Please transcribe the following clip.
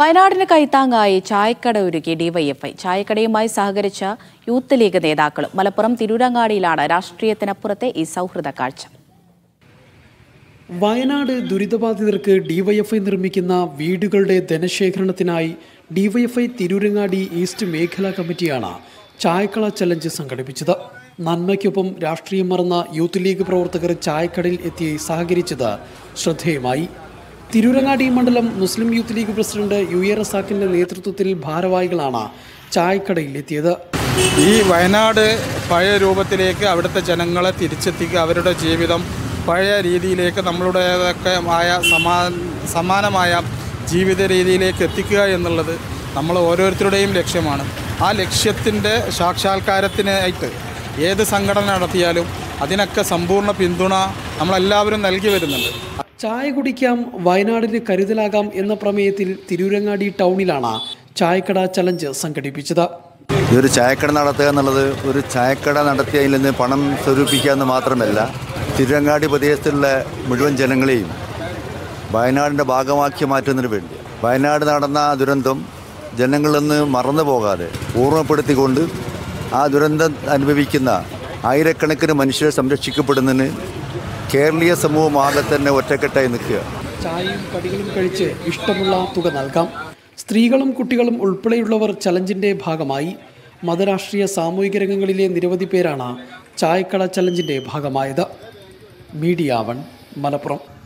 വയനാടിന് കൈത്താങ്ങായി ചായക്കട ഒരുക്കി ഡിവൈഎഫ്ഐ ചായക്കടയുമായി സഹകരിച്ച യൂത്ത് ലീഗ് നേതാക്കളും മലപ്പുറം തിരൂരങ്ങാടിയിലാണ് രാഷ്ട്രീയത്തിനപ്പുറത്തെ ഈ സൗഹൃദ കാഴ്ച വയനാട് ദുരിതബാധിതർക്ക് ഡിവൈഎഫ്ഐ നിർമ്മിക്കുന്ന വീടുകളുടെ ധനശേഖരണത്തിനായി ഡിവൈഎഫ്ഐ തിരൂരങ്ങാടി ഈസ്റ്റ് മേഖലാ കമ്മിറ്റിയാണ് ചായക്കള ചലഞ്ച് സംഘടിപ്പിച്ചത് നന്മയ്ക്കൊപ്പം രാഷ്ട്രീയം മറന്ന യൂത്ത് ലീഗ് പ്രവർത്തകർ ചായക്കടയിൽ എത്തി സഹകരിച്ചത് ശ്രദ്ധേയമായി തിരൂരങ്ങാടി മണ്ഡലം Muslim youth league president U A റസാഖിന്റെ നേതൃത്വത്തിൽ ഭാരവാഹികളാണ് ചായക്കടയിൽ എത്തിയത് ഈ വയനാട് പഴയ രൂപത്തിലേക്ക് അവിടുത്തെ ജനങ്ങളെ തിരിച്ചെത്തിക്കുക അവരുടെ ജീവിതം പഴയ രീതിയിലേക്ക് നമ്മളുടേതൊക്കെ ആയ സമാ സമാനമായ ജീവിത രീതിയിലേക്ക് എത്തിക്കുക എന്നുള്ളത് നമ്മൾ ഓരോരുത്തരുടെയും ലക്ഷ്യമാണ് ആ ലക്ഷ്യത്തിൻ്റെ സാക്ഷാത്കാരത്തിനായിട്ട് ഏത് സംഘടന നടത്തിയാലും അതിനൊക്കെ സമ്പൂർണ്ണ പിന്തുണ നമ്മളെല്ലാവരും നൽകി വരുന്നുണ്ട് ചായ കുടിക്കാം വയനാടിന് കരുതലാകാം എന്ന പ്രമേയത്തിൽ തിരൂരങ്ങാടി ടൗണിലാണ് ചായക്കട ചലഞ്ച് സംഘടിപ്പിച്ചത് ഈ ഒരു ചായക്കട നടത്തുക എന്നുള്ളത് ഒരു ചായക്കട നടത്തി അതിൽ നിന്ന് പണം സ്വരൂപിക്കുക എന്ന് മാത്രമല്ല തിരുവങ്ങാടി പ്രദേശത്തുള്ള മുഴുവൻ ജനങ്ങളെയും വയനാടിൻ്റെ ഭാഗമാക്കി മാറ്റുന്നതിന് വേണ്ടി വയനാട് നടന്ന ആ ദുരന്തം ജനങ്ങളിൽ നിന്ന് മറന്നു പോകാതെ ഓർമ്മപ്പെടുത്തിക്കൊണ്ട് ആ ദുരന്തം അനുഭവിക്കുന്ന ആയിരക്കണക്കിന് മനുഷ്യരെ സംരക്ഷിക്കപ്പെടുന്നതിന് കേരളീയ സമൂഹം ആകെ തന്നെ ഒറ്റക്കെട്ടായി നിൽക്കുക ചായയും കടികളും കഴിച്ച് ഇഷ്ടമുള്ള തുക നൽകാം സ്ത്രീകളും കുട്ടികളും ഉൾപ്പെടെയുള്ളവർ ചലഞ്ചിന്റെ ഭാഗമായി മതരാഷ്ട്രീയ സാമൂഹിക രംഗങ്ങളിലെ നിരവധി പേരാണ് ചായക്കട ചലഞ്ചിന്റെ ഭാഗമായത് മീഡിയ വൺ മലപ്പുറം